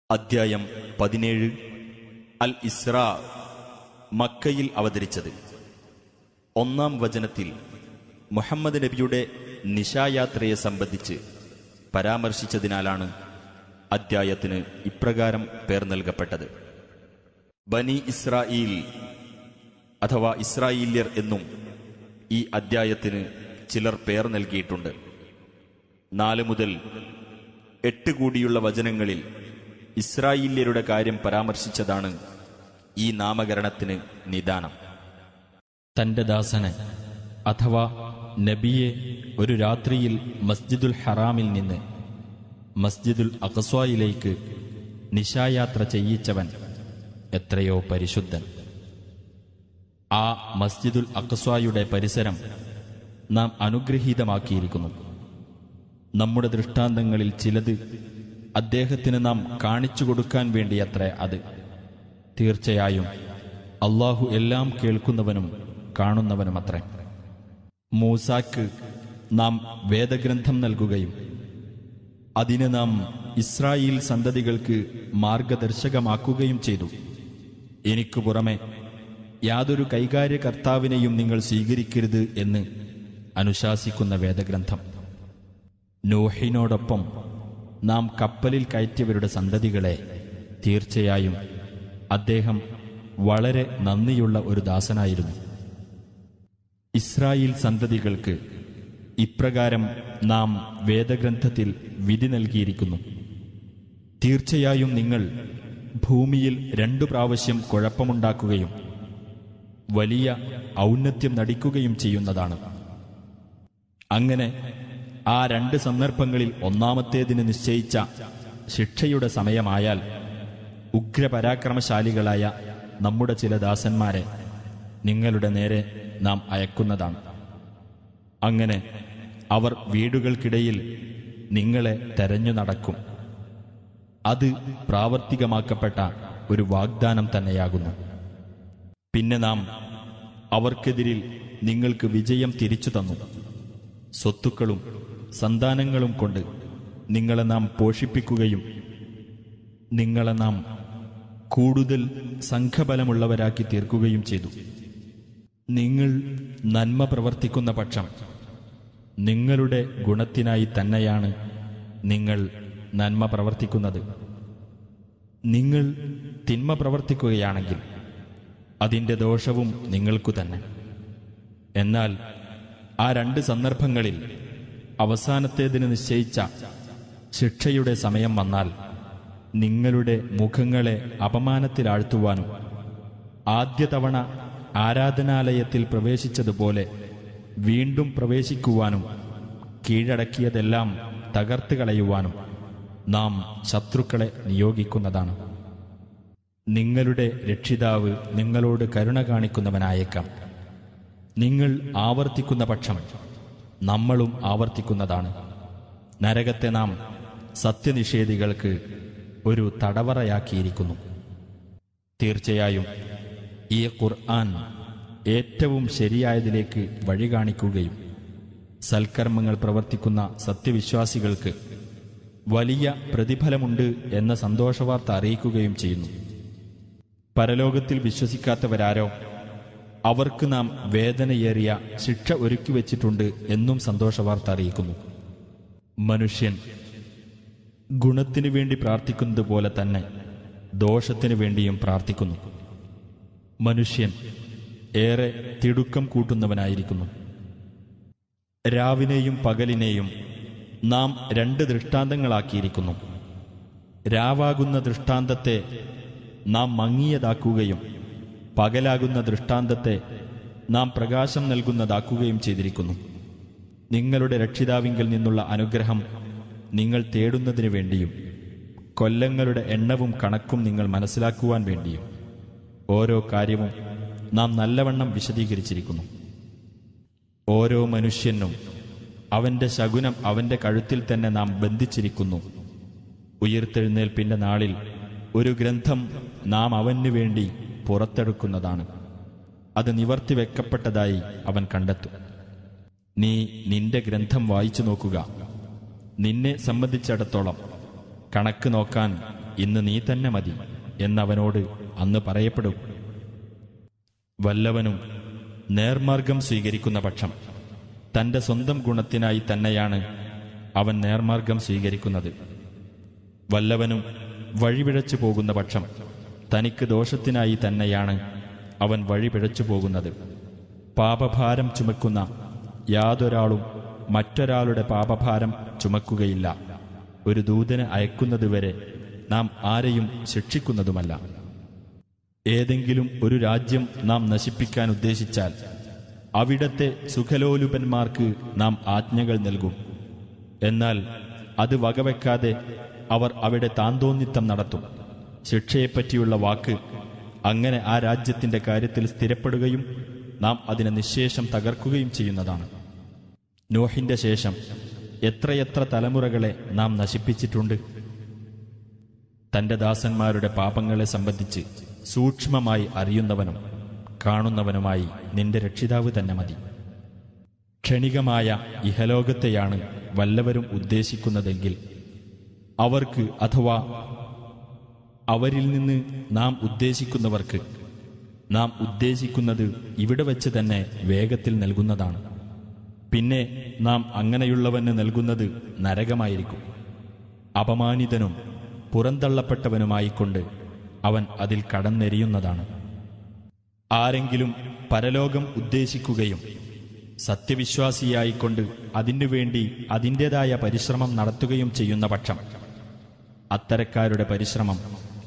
അദ്ധ്യായം പതിനേഴ് അൽ ഇസ്ര മക്കയിൽ അവതരിച്ചത് ഒന്നാം വചനത്തിൽ മുഹമ്മദ് നബിയുടെ നിശായാത്രയെ സംബന്ധിച്ച് പരാമർശിച്ചതിനാലാണ് അദ്ധ്യായത്തിന് ഇപ്രകാരം പേർ നൽകപ്പെട്ടത് ബനി ഇസ്രായേൽ അഥവാ ഇസ്രായേല്യർ എന്നും ഈ അദ്ധ്യായത്തിന് ചിലർ പേർ നൽകിയിട്ടുണ്ട് നാല് മുതൽ എട്ട് കൂടിയുള്ള വചനങ്ങളിൽ ഇസ്രായേല്യരുടെ കാര്യം പരാമർശിച്ചതാണ് ഈ നാമകരണത്തിന് നിദാനം തന്റെ ദാസന് അഥവാ നബിയെ ഒരു രാത്രിയിൽ മസ്ജിദുൽ ഹറാമിൽ നിന്ന് മസ്ജിദുൽ അഖസ്വായിലേക്ക് നിശായാത്ര ചെയ്യിച്ചവൻ എത്രയോ പരിശുദ്ധൻ ആ മസ്ജിദുൽ അഖസ്വായുടെ പരിസരം നാം അനുഗ്രഹീതമാക്കിയിരിക്കുന്നു നമ്മുടെ ദൃഷ്ടാന്തങ്ങളിൽ ചിലത് അദ്ദേഹത്തിന് നാം കാണിച്ചു കൊടുക്കാൻ വേണ്ടിയത്രേ അത് തീർച്ചയായും അള്ളാഹു എല്ലാം കേൾക്കുന്നവനും കാണുന്നവനുമത്രേ മൂസാക്ക് നാം വേദഗ്രന്ഥം നൽകുകയും അതിന് നാം ഇസ്രായേൽ സന്തതികൾക്ക് മാർഗദർശകമാക്കുകയും ചെയ്തു എനിക്കു പുറമെ യാതൊരു കൈകാര്യകർത്താവിനെയും നിങ്ങൾ സ്വീകരിക്കരുത് എന്ന് അനുശാസിക്കുന്ന വേദഗ്രന്ഥം നോഹിനോടൊപ്പം നാം കപ്പലിൽ കയറ്റിയവരുടെ സന്തതികളെ തീർച്ചയായും അദ്ദേഹം വളരെ നന്ദിയുള്ള ഒരു ദാസനായിരുന്നു ഇസ്രായേൽ സന്തതികൾക്ക് ഇപ്രകാരം നാം വേദഗ്രന്ഥത്തിൽ വിധി നൽകിയിരിക്കുന്നു തീർച്ചയായും നിങ്ങൾ ഭൂമിയിൽ രണ്ടു പ്രാവശ്യം കുഴപ്പമുണ്ടാക്കുകയും വലിയ ഔന്നത്യം നടിക്കുകയും ചെയ്യുന്നതാണ് അങ്ങനെ ആ രണ്ട് സന്ദർഭങ്ങളിൽ ഒന്നാമത്തേതിന് നിശ്ചയിച്ച ശിക്ഷയുടെ സമയമായാൽ ഉഗ്രപരാക്രമശാലികളായ നമ്മുടെ ചില ദാസന്മാരെ നിങ്ങളുടെ നേരെ നാം അയക്കുന്നതാണ് അങ്ങനെ അവർ വീടുകൾക്കിടയിൽ നിങ്ങളെ തെരഞ്ഞു നടക്കും അത് പ്രാവർത്തികമാക്കപ്പെട്ട ഒരു വാഗ്ദാനം തന്നെയാകുന്നു പിന്നെ നാം അവർക്കെതിരിൽ നിങ്ങൾക്ക് വിജയം തിരിച്ചു തന്നു സ്വത്തുക്കളും സന്താനങ്ങളും കൊണ്ട് നിങ്ങളെ നാം പോഷിപ്പിക്കുകയും നിങ്ങളെ നാം കൂടുതൽ സംഘബലമുള്ളവരാക്കി തീർക്കുകയും ചെയ്തു നിങ്ങൾ നന്മ പ്രവർത്തിക്കുന്ന പക്ഷം നിങ്ങളുടെ ഗുണത്തിനായി തന്നെയാണ് നിങ്ങൾ നന്മ പ്രവർത്തിക്കുന്നത് നിങ്ങൾ തിന്മ പ്രവർത്തിക്കുകയാണെങ്കിൽ അതിൻ്റെ ദോഷവും നിങ്ങൾക്കു തന്നെ എന്നാൽ ആ രണ്ട് സന്ദർഭങ്ങളിൽ അവസാനത്തേതിന് നിശ്ചയിച്ച ശിക്ഷയുടെ സമയം വന്നാൽ നിങ്ങളുടെ മുഖങ്ങളെ അപമാനത്തിലാഴ്ത്തുവാനും ആദ്യ തവണ ആരാധനാലയത്തിൽ പ്രവേശിച്ചതുപോലെ വീണ്ടും പ്രവേശിക്കുവാനും കീഴടക്കിയതെല്ലാം തകർത്ത് കളയുവാനും നാം ശത്രുക്കളെ നിയോഗിക്കുന്നതാണ് നിങ്ങളുടെ രക്ഷിതാവ് നിങ്ങളോട് കരുണ കാണിക്കുന്നവനായേക്കാം നിങ്ങൾ ആവർത്തിക്കുന്ന പക്ഷം നമ്മളും ആവർത്തിക്കുന്നതാണ് നരകത്തെ നാം സത്യനിഷേധികൾക്ക് ഒരു തടവറയാക്കിയിരിക്കുന്നു തീർച്ചയായും ഈ ഖുർആൻ ഏറ്റവും ശരിയായതിലേക്ക് വഴി കാണിക്കുകയും സൽക്കർമ്മങ്ങൾ പ്രവർത്തിക്കുന്ന സത്യവിശ്വാസികൾക്ക് വലിയ പ്രതിഫലമുണ്ട് എന്ന സന്തോഷവാർത്ത അറിയിക്കുകയും ചെയ്യുന്നു പരലോകത്തിൽ വിശ്വസിക്കാത്തവരാരോ അവർക്ക് നാം വേദനയേറിയ ശിക്ഷ ഒരുക്കി വച്ചിട്ടുണ്ട് എന്നും സന്തോഷവാർത്ത അറിയിക്കുന്നു മനുഷ്യൻ ഗുണത്തിനു വേണ്ടി പ്രാർത്ഥിക്കുന്നത് പോലെ തന്നെ ദോഷത്തിനു വേണ്ടിയും പ്രാർത്ഥിക്കുന്നു മനുഷ്യൻ ഏറെ തിടുക്കം കൂട്ടുന്നവനായിരിക്കുന്നു രാവിനെയും പകലിനെയും നാം രണ്ട് ദൃഷ്ടാന്തങ്ങളാക്കിയിരിക്കുന്നു രാവാകുന്ന ദൃഷ്ടാന്തത്തെ നാം മങ്ങിയതാക്കുകയും പകലാകുന്ന ദൃഷ്ടാന്തത്തെ നാം പ്രകാശം നൽകുന്നതാക്കുകയും ചെയ്തിരിക്കുന്നു നിങ്ങളുടെ രക്ഷിതാവിങ്കിൽ നിന്നുള്ള അനുഗ്രഹം നിങ്ങൾ തേടുന്നതിനു വേണ്ടിയും കൊല്ലങ്ങളുടെ എണ്ണവും കണക്കും നിങ്ങൾ മനസ്സിലാക്കുവാൻ വേണ്ടിയും ഓരോ കാര്യവും നാം നല്ലവണ്ണം വിശദീകരിച്ചിരിക്കുന്നു ഓരോ മനുഷ്യനും അവന്റെ ശകുനം അവന്റെ കഴുത്തിൽ തന്നെ നാം ബന്ധിച്ചിരിക്കുന്നു ഉയർത്തെഴുന്നേൽപ്പിന്റെ നാളിൽ ഒരു ഗ്രന്ഥം നാം അവനു വേണ്ടി പുറത്തെടുക്കുന്നതാണ് അത് നിവർത്തി വെക്കപ്പെട്ടതായി അവൻ കണ്ടെത്തും നീ നിന്റെ ഗ്രന്ഥം വായിച്ചു നോക്കുക നിന്നെ സംബന്ധിച്ചിടത്തോളം കണക്ക് നോക്കാൻ ഇന്ന് നീ തന്നെ മതി എന്നവനോട് അന്ന് പറയപ്പെടും വല്ലവനും നേർമാർഗം സ്വീകരിക്കുന്ന പക്ഷം തന്റെ സ്വന്തം ഗുണത്തിനായി തന്നെയാണ് അവൻ നേർമാർഗം സ്വീകരിക്കുന്നത് വല്ലവനും വഴിപിഴച്ചു പോകുന്ന പക്ഷം തനിക്ക് ദോഷത്തിനായി തന്നെയാണ് അവൻ വഴിപിഴച്ചു പോകുന്നത് പാപഭാരം ചുമക്കുന്ന യാതൊരാളും മറ്റൊരാളുടെ പാപഭാരം ചുമക്കുകയില്ല ഒരു ദൂതന് അയക്കുന്നതുവരെ നാം ആരെയും ശിക്ഷിക്കുന്നതുമല്ല ഏതെങ്കിലും ഒരു രാജ്യം നാം നശിപ്പിക്കാൻ ഉദ്ദേശിച്ചാൽ അവിടത്തെ സുഖലോലുപന്മാർക്ക് നാം ആജ്ഞകൾ നൽകും എന്നാൽ അത് വകവെക്കാതെ അവർ അവിടെ താന്തോന്നിത്തം നടത്തും ശിക്ഷയെപ്പറ്റിയുള്ള വാക്ക് അങ്ങനെ ആ രാജ്യത്തിന്റെ കാര്യത്തിൽ സ്ഥിരപ്പെടുകയും നാം അതിനെ നിശേഷം തകർക്കുകയും ചെയ്യുന്നതാണ് നോഹിന്റെ ശേഷം എത്രയെത്ര തലമുറകളെ നാം നശിപ്പിച്ചിട്ടുണ്ട് തന്റെ ദാസന്മാരുടെ പാപങ്ങളെ സംബന്ധിച്ച് സൂക്ഷ്മമായി അറിയുന്നവനും കാണുന്നവനുമായി നിന്റെ രക്ഷിതാവ് തന്നെ മതി ക്ഷണികമായ ഇഹലോകത്തെയാണ് വല്ലവരും ഉദ്ദേശിക്കുന്നതെങ്കിൽ അവർക്ക് അഥവാ അവരിൽ നിന്ന് നാം ഉദ്ദേശിക്കുന്നവർക്ക് നാം ഉദ്ദേശിക്കുന്നത് ഇവിടെ വെച്ച് തന്നെ വേഗത്തിൽ നൽകുന്നതാണ് പിന്നെ നാം അങ്ങനെയുള്ളവന് നൽകുന്നത് നരകമായിരിക്കും അപമാനിതനും പുറന്തള്ളപ്പെട്ടവനുമായിക്കൊണ്ട് അവൻ അതിൽ കടന്നെരിയുന്നതാണ് ആരെങ്കിലും പരലോകം ഉദ്ദേശിക്കുകയും സത്യവിശ്വാസിയായിക്കൊണ്ട് അതിനുവേണ്ടി അതിൻ്റെതായ പരിശ്രമം നടത്തുകയും ചെയ്യുന്ന പക്ഷം അത്തരക്കാരുടെ പരിശ്രമം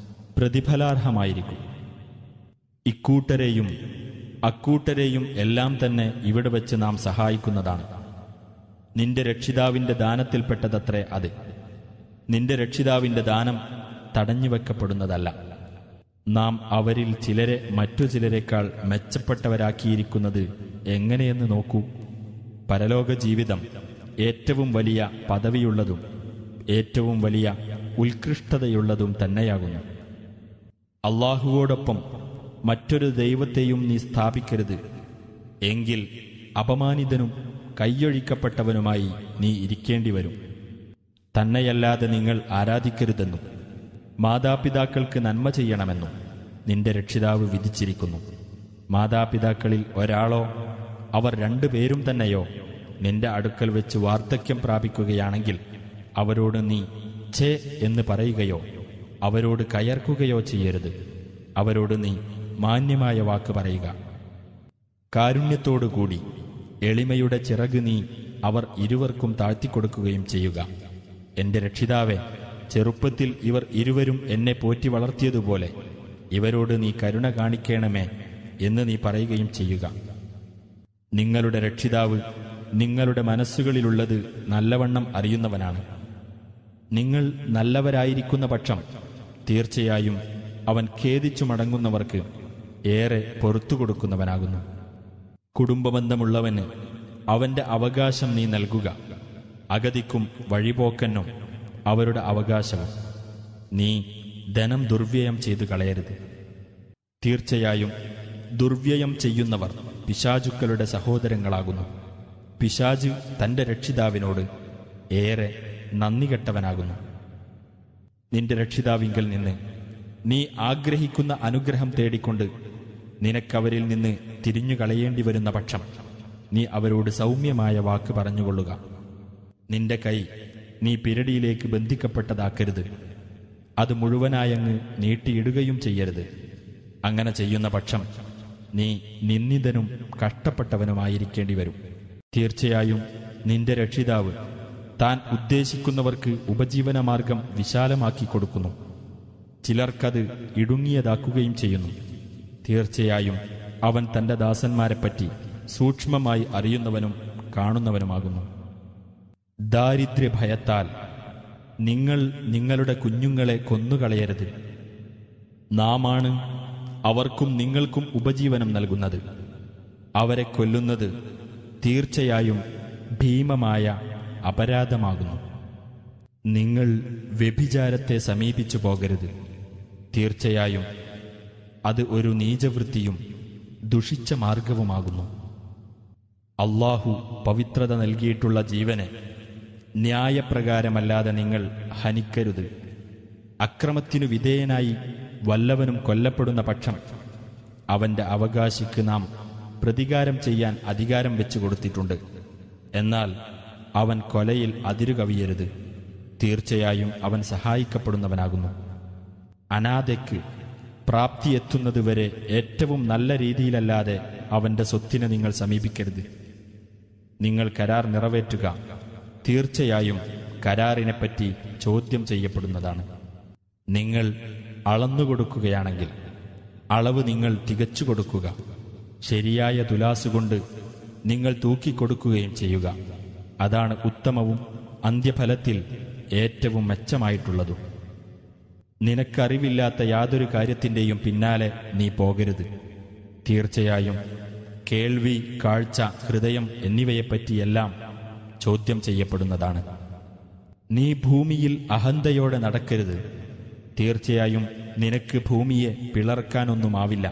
പ്രതിഫലാർഹമായിരിക്കും ഇക്കൂട്ടരെയും അക്കൂട്ടരെയും എല്ലാം തന്നെ ഇവിടെ വെച്ച് നാം സഹായിക്കുന്നതാണ് നിന്റെ രക്ഷിതാവിന്റെ ദാനത്തിൽപ്പെട്ടതത്രേ അത് നിന്റെ രക്ഷിതാവിന്റെ ദാനം തടഞ്ഞുവെക്കപ്പെടുന്നതല്ല നാം അവരിൽ ചിലരെ മറ്റു ചിലരെക്കാൾ മെച്ചപ്പെട്ടവരാക്കിയിരിക്കുന്നത് എങ്ങനെയെന്ന് നോക്കൂ പരലോക ജീവിതം ഏറ്റവും വലിയ പദവിയുള്ളതും ഏറ്റവും വലിയ ഉത്കൃഷ്ടതയുള്ളതും തന്നെയാകുന്നു അള്ളാഹുവോടൊപ്പം മറ്റൊരു ദൈവത്തെയും നീ സ്ഥാപിക്കരുത് എങ്കിൽ അപമാനിതനും കൈയൊഴിക്കപ്പെട്ടവനുമായി നീ ഇരിക്കേണ്ടി വരും തന്നെയല്ലാതെ നിങ്ങൾ ആരാധിക്കരുതെന്നും മാതാപിതാക്കൾക്ക് നന്മ ചെയ്യണമെന്നും നിന്റെ രക്ഷിതാവ് വിധിച്ചിരിക്കുന്നു മാതാപിതാക്കളിൽ ഒരാളോ അവർ രണ്ടുപേരും തന്നെയോ നിന്റെ അടുക്കൽ വെച്ച് വാർദ്ധക്യം പ്രാപിക്കുകയാണെങ്കിൽ അവരോട് നീ ഛേ എന്ന് പറയുകയോ അവരോട് കയർക്കുകയോ ചെയ്യരുത് അവരോട് നീ മാന്യമായ വാക്ക് പറയുക കാരുണ്യത്തോടുകൂടി എളിമയുടെ ചിറക് നീ അവർ ഇരുവർക്കും താഴ്ത്തിക്കൊടുക്കുകയും ചെയ്യുക എന്റെ രക്ഷിതാവെ ചെറുപ്പത്തിൽ ഇവർ ഇരുവരും എന്നെ പോറ്റി വളർത്തിയതുപോലെ ഇവരോട് നീ കരുണ കാണിക്കണമേ എന്ന് നീ പറയുകയും ചെയ്യുക നിങ്ങളുടെ രക്ഷിതാവ് നിങ്ങളുടെ മനസ്സുകളിലുള്ളത് നല്ലവണ്ണം അറിയുന്നവനാണ് നിങ്ങൾ നല്ലവരായിരിക്കുന്ന പക്ഷം തീർച്ചയായും അവൻ ഖേദിച്ചു മടങ്ങുന്നവർക്ക് ഏറെ പൊറത്തു കൊടുക്കുന്നവനാകുന്നു കുടുംബബന്ധമുള്ളവന് അവന്റെ അവകാശം നീ നൽകുക അഗതിക്കും വഴിപോക്കനും അവരുടെ അവകാശവും നീ ധനം ദുർവ്യയം ചെയ്തു കളയരുത് തീർച്ചയായും ദുർവ്യയം ചെയ്യുന്നവർ പിശാചുക്കളുടെ സഹോദരങ്ങളാകുന്നു പിശാജ് തന്റെ രക്ഷിതാവിനോട് ഏറെ നന്ദി കെട്ടവനാകുന്നു നിന്റെ രക്ഷിതാവിങ്കൽ നിന്ന് നീ ആഗ്രഹിക്കുന്ന അനുഗ്രഹം തേടിക്കൊണ്ട് നിനക്കവരിൽ നിന്ന് തിരിഞ്ഞു കളയേണ്ടി വരുന്ന പക്ഷം നീ അവരോട് സൗമ്യമായ വാക്ക് പറഞ്ഞുകൊള്ളുക നിന്റെ കൈ നീ പിരടിയിലേക്ക് ബന്ധിക്കപ്പെട്ടതാക്കരുത് അത് മുഴുവനായങ്ങ് നീട്ടിയിടുകയും ചെയ്യരുത് അങ്ങനെ ചെയ്യുന്ന പക്ഷം നീ നിന്ദിതനും കഷ്ടപ്പെട്ടവനുമായിരിക്കേണ്ടി വരും തീർച്ചയായും നിന്റെ രക്ഷിതാവ് താൻ ഉദ്ദേശിക്കുന്നവർക്ക് ഉപജീവനമാർഗം വിശാലമാക്കി കൊടുക്കുന്നു ചിലർക്കത് ഇടുങ്ങിയതാക്കുകയും ചെയ്യുന്നു തീർച്ചയായും അവൻ തന്റെ ദാസന്മാരെപ്പറ്റി സൂക്ഷ്മമായി അറിയുന്നവനും കാണുന്നവനുമാകുന്നു ദാരിദ്ര്യഭയത്താൽ നിങ്ങൾ നിങ്ങളുടെ കുഞ്ഞുങ്ങളെ കൊന്നുകളയരുത് നാമാണ് അവർക്കും നിങ്ങൾക്കും ഉപജീവനം നൽകുന്നത് അവരെ കൊല്ലുന്നത് തീർച്ചയായും ഭീമമായ അപരാധമാകുന്നു നിങ്ങൾ വ്യഭിചാരത്തെ സമീപിച്ചു പോകരുത് തീർച്ചയായും അത് ഒരു നീചവൃത്തിയും ദുഷിച്ച മാർഗവുമാകുന്നു അള്ളാഹു പവിത്രത നൽകിയിട്ടുള്ള ജീവനെ ന്യായപ്രകാരമല്ലാതെ നിങ്ങൾ ഹനിക്കരുത് അക്രമത്തിനു വിധേയനായി വല്ലവനും കൊല്ലപ്പെടുന്ന പക്ഷം അവന്റെ അവകാശിക്ക് നാം പ്രതികാരം ചെയ്യാൻ അധികാരം വെച്ചു കൊടുത്തിട്ടുണ്ട് എന്നാൽ അവൻ കൊലയിൽ അതിരുകവിയരുത് തീർച്ചയായും അവൻ സഹായിക്കപ്പെടുന്നവനാകുന്നു അനാഥയ്ക്ക് പ്രാപ്തിയെത്തുന്നതുവരെ ഏറ്റവും നല്ല രീതിയിലല്ലാതെ അവന്റെ സ്വത്തിനെ നിങ്ങൾ സമീപിക്കരുത് നിങ്ങൾ കരാർ നിറവേറ്റുക തീർച്ചയായും കരാറിനെപ്പറ്റി ചോദ്യം ചെയ്യപ്പെടുന്നതാണ് നിങ്ങൾ അളന്നുകൊടുക്കുകയാണെങ്കിൽ അളവ് നിങ്ങൾ തികച്ചു കൊടുക്കുക ശരിയായ തുലാസുകൊണ്ട് നിങ്ങൾ തൂക്കിക്കൊടുക്കുകയും ചെയ്യുക അതാണ് ഉത്തമവും അന്ത്യഫലത്തിൽ ഏറ്റവും മെച്ചമായിട്ടുള്ളതും നിനക്കറിവില്ലാത്ത യാതൊരു കാര്യത്തിൻ്റെയും പിന്നാലെ നീ പോകരുത് തീർച്ചയായും കേൾവി കാഴ്ച ഹൃദയം എന്നിവയെപ്പറ്റിയെല്ലാം ചോദ്യം ചെയ്യപ്പെടുന്നതാണ് നീ ഭൂമിയിൽ അഹന്തയോടെ നടക്കരുത് തീർച്ചയായും നിനക്ക് ഭൂമിയെ പിളർക്കാനൊന്നുമാവില്ല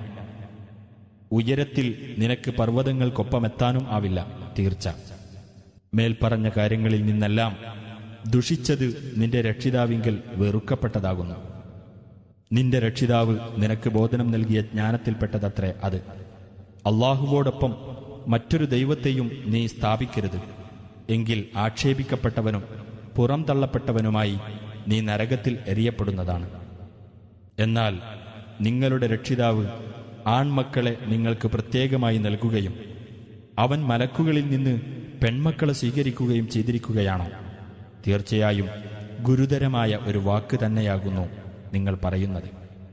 ഉയരത്തിൽ നിനക്ക് പർവ്വതങ്ങൾക്കൊപ്പമെത്താനും ആവില്ല തീർച്ച മേൽപ്പറഞ്ഞ കാര്യങ്ങളിൽ നിന്നെല്ലാം ദുഷിച്ചത് നിന്റെ രക്ഷിതാവിങ്കൽ വെറുക്കപ്പെട്ടതാകുന്നു നിന്റെ രക്ഷിതാവ് നിനക്ക് ബോധനം നൽകിയ ജ്ഞാനത്തിൽപ്പെട്ടതത്രേ അത് അള്ളാഹുവോടൊപ്പം മറ്റൊരു ദൈവത്തെയും നീ സ്ഥാപിക്കരുത് എങ്കിൽ ആക്ഷേപിക്കപ്പെട്ടവനും പുറം തള്ളപ്പെട്ടവനുമായി നീ നരകത്തിൽ എറിയപ്പെടുന്നതാണ് എന്നാൽ നിങ്ങളുടെ രക്ഷിതാവ് ആൺമക്കളെ നിങ്ങൾക്ക് പ്രത്യേകമായി നൽകുകയും അവൻ മലക്കുകളിൽ നിന്ന് പെൺമക്കളെ സ്വീകരിക്കുകയും ചെയ്തിരിക്കുകയാണോ തീർച്ചയായും ഗുരുതരമായ ഒരു വാക്ക് തന്നെയാകുന്നു നിങ്ങൾ പറയുന്നത്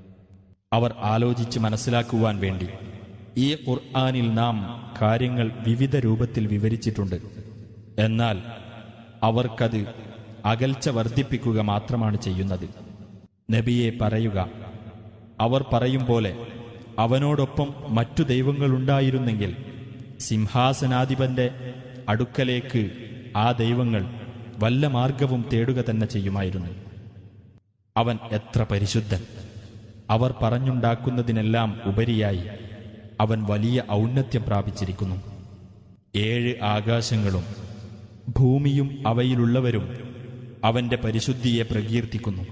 അവർ ആലോചിച്ച് മനസ്സിലാക്കുവാൻ വേണ്ടി ഈ ഖുർആനിൽ നാം കാര്യങ്ങൾ വിവിധ രൂപത്തിൽ വിവരിച്ചിട്ടുണ്ട് എന്നാൽ അവർക്കത് അകൽച്ച വർദ്ധിപ്പിക്കുക മാത്രമാണ് ചെയ്യുന്നത് നബിയെ പറയുക അവർ പറയും പോലെ അവനോടൊപ്പം മറ്റു ദൈവങ്ങളുണ്ടായിരുന്നെങ്കിൽ സിംഹാസനാധിപന്റെ അടുക്കലേക്ക് ആ ദൈവങ്ങൾ വല്ല മാർഗവും തേടുക തന്നെ ചെയ്യുമായിരുന്നു അവൻ എത്ര പരിശുദ്ധൻ അവർ പറഞ്ഞുണ്ടാക്കുന്നതിനെല്ലാം ഉപരിയായി അവൻ വലിയ ഔന്നത്യം പ്രാപിച്ചിരിക്കുന്നു ഏഴ് ആകാശങ്ങളും ഭൂമിയും അവയിലുള്ളവരും അവന്റെ പരിശുദ്ധിയെ പ്രകീർത്തിക്കുന്നു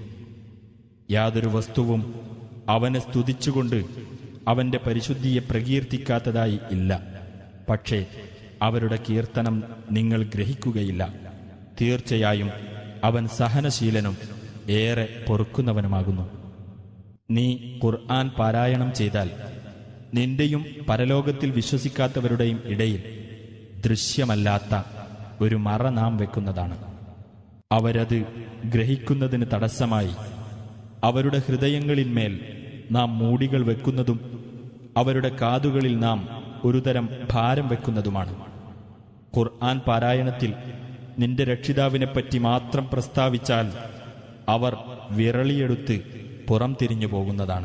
യാതൊരു വസ്തുവും അവനെ സ്തുതിച്ചുകൊണ്ട് അവന്റെ പരിശുദ്ധിയെ പ്രകീർത്തിക്കാത്തതായി ഇല്ല പക്ഷേ അവരുടെ കീർത്തനം നിങ്ങൾ ഗ്രഹിക്കുകയില്ല തീർച്ചയായും അവൻ സഹനശീലനും ഏറെ പൊറുക്കുന്നവനുമാകുന്നു നീ ഖുർആൻ പാരായണം ചെയ്താൽ നിന്റെയും പരലോകത്തിൽ വിശ്വസിക്കാത്തവരുടെയും ഇടയിൽ ദൃശ്യമല്ലാത്ത ഒരു മറ നാം വെക്കുന്നതാണ് അവരത് ഗ്രഹിക്കുന്നതിന് തടസ്സമായി അവരുടെ ഹൃദയങ്ങളിന്മേൽ നാം മൂടികൾ വെക്കുന്നതും അവരുടെ കാതുകളിൽ നാം ഒരുതരം ഭാരം വെക്കുന്നതുമാണ് ഖുർആൻ പാരായണത്തിൽ നിന്റെ രക്ഷിതാവിനെപ്പറ്റി മാത്രം പ്രസ്താവിച്ചാൽ അവർ വിരളിയെടുത്ത് പുറം തിരിഞ്ഞു പോകുന്നതാണ്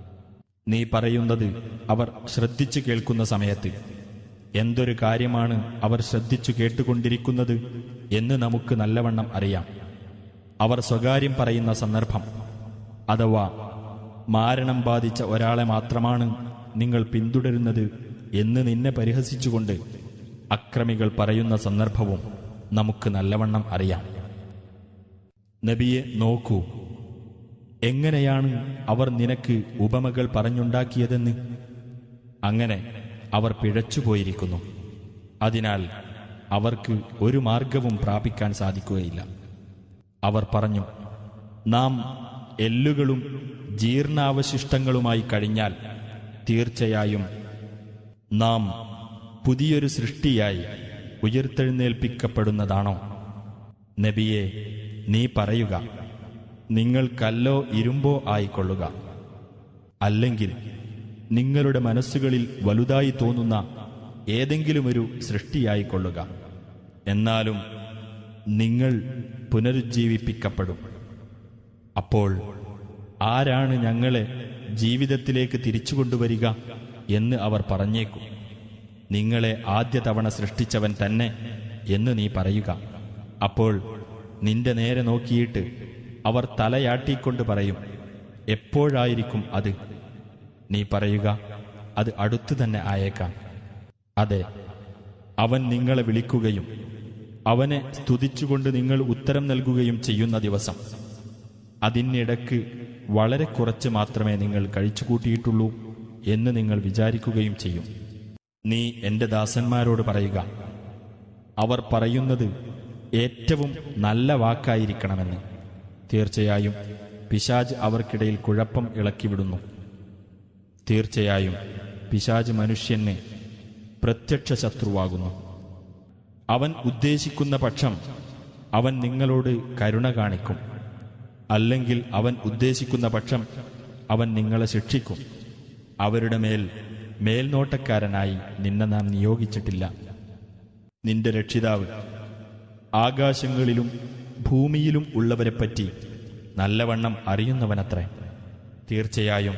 നീ പറയുന്നത് അവർ ശ്രദ്ധിച്ചു കേൾക്കുന്ന സമയത്ത് എന്തൊരു കാര്യമാണ് അവർ ശ്രദ്ധിച്ചു കേട്ടുകൊണ്ടിരിക്കുന്നത് എന്ന് നമുക്ക് നല്ലവണ്ണം അറിയാം അവർ സ്വകാര്യം പറയുന്ന സന്ദർഭം അഥവാ മാരണം ബാധിച്ച ഒരാളെ മാത്രമാണ് നിങ്ങൾ പിന്തുടരുന്നത് എന്ന് നിന്നെ പരിഹസിച്ചുകൊണ്ട് അക്രമികൾ പറയുന്ന സന്ദർഭവും നമുക്ക് നല്ലവണ്ണം അറിയാം നബിയെ നോക്കൂ എങ്ങനെയാണ് അവർ നിനക്ക് ഉപമകൾ പറഞ്ഞുണ്ടാക്കിയതെന്ന് അങ്ങനെ അവർ പിഴച്ചുപോയിരിക്കുന്നു അതിനാൽ അവർക്ക് ഒരു മാർഗവും പ്രാപിക്കാൻ സാധിക്കുകയില്ല അവർ പറഞ്ഞു നാം എല്ലുകളും ജീർണാവശിഷ്ടങ്ങളുമായി കഴിഞ്ഞാൽ തീർച്ചയായും നാം പുതിയൊരു സൃഷ്ടിയായി ഉയർത്തെഴുന്നേൽപ്പിക്കപ്പെടുന്നതാണോ നബിയെ നീ പറയുക നിങ്ങൾ കല്ലോ ഇരുമ്പോ ആയിക്കൊള്ളുക അല്ലെങ്കിൽ നിങ്ങളുടെ മനസ്സുകളിൽ വലുതായി തോന്നുന്ന ഏതെങ്കിലുമൊരു സൃഷ്ടിയായിക്കൊള്ളുക എന്നാലും നിങ്ങൾ പുനരുജ്ജീവിപ്പിക്കപ്പെടും അപ്പോൾ ആരാണ് ഞങ്ങളെ ജീവിതത്തിലേക്ക് തിരിച്ചു കൊണ്ടുവരിക എന്ന് അവർ പറഞ്ഞേക്കും നിങ്ങളെ ആദ്യ തവണ സൃഷ്ടിച്ചവൻ തന്നെ എന്ന് നീ പറയുക അപ്പോൾ നിന്റെ നേരെ നോക്കിയിട്ട് അവർ തലയാട്ടിക്കൊണ്ട് പറയും എപ്പോഴായിരിക്കും അത് നീ പറയുക അത് അടുത്തു തന്നെ ആയേക്കാം അതെ അവൻ നിങ്ങളെ വിളിക്കുകയും അവനെ സ്തുതിച്ചുകൊണ്ട് നിങ്ങൾ ഉത്തരം നൽകുകയും ചെയ്യുന്ന ദിവസം അതിനിടക്ക് വളരെ കുറച്ച് മാത്രമേ നിങ്ങൾ കഴിച്ചുകൂട്ടിയിട്ടുള്ളൂ എന്ന് നിങ്ങൾ വിചാരിക്കുകയും ചെയ്യും നീ എൻ്റെ ദാസന്മാരോട് പറയുക അവർ പറയുന്നത് ഏറ്റവും നല്ല വാക്കായിരിക്കണമെന്ന് തീർച്ചയായും പിശാജ് അവർക്കിടയിൽ കുഴപ്പം ഇളക്കിവിടുന്നു തീർച്ചയായും പിശാജ് മനുഷ്യന് പ്രത്യക്ഷ ശത്രുവാകുന്നു അവൻ ഉദ്ദേശിക്കുന്ന പക്ഷം അവൻ നിങ്ങളോട് കരുണ കാണിക്കും അല്ലെങ്കിൽ അവൻ ഉദ്ദേശിക്കുന്ന പക്ഷം അവൻ നിങ്ങളെ ശിക്ഷിക്കും അവരുടെ മേൽ മേൽനോട്ടക്കാരനായി നിന്നെ നാം നിയോഗിച്ചിട്ടില്ല നിന്റെ രക്ഷിതാവ് ആകാശങ്ങളിലും ഭൂമിയിലും ഉള്ളവരെപ്പറ്റി നല്ലവണ്ണം അറിയുന്നവനത്രേ തീർച്ചയായും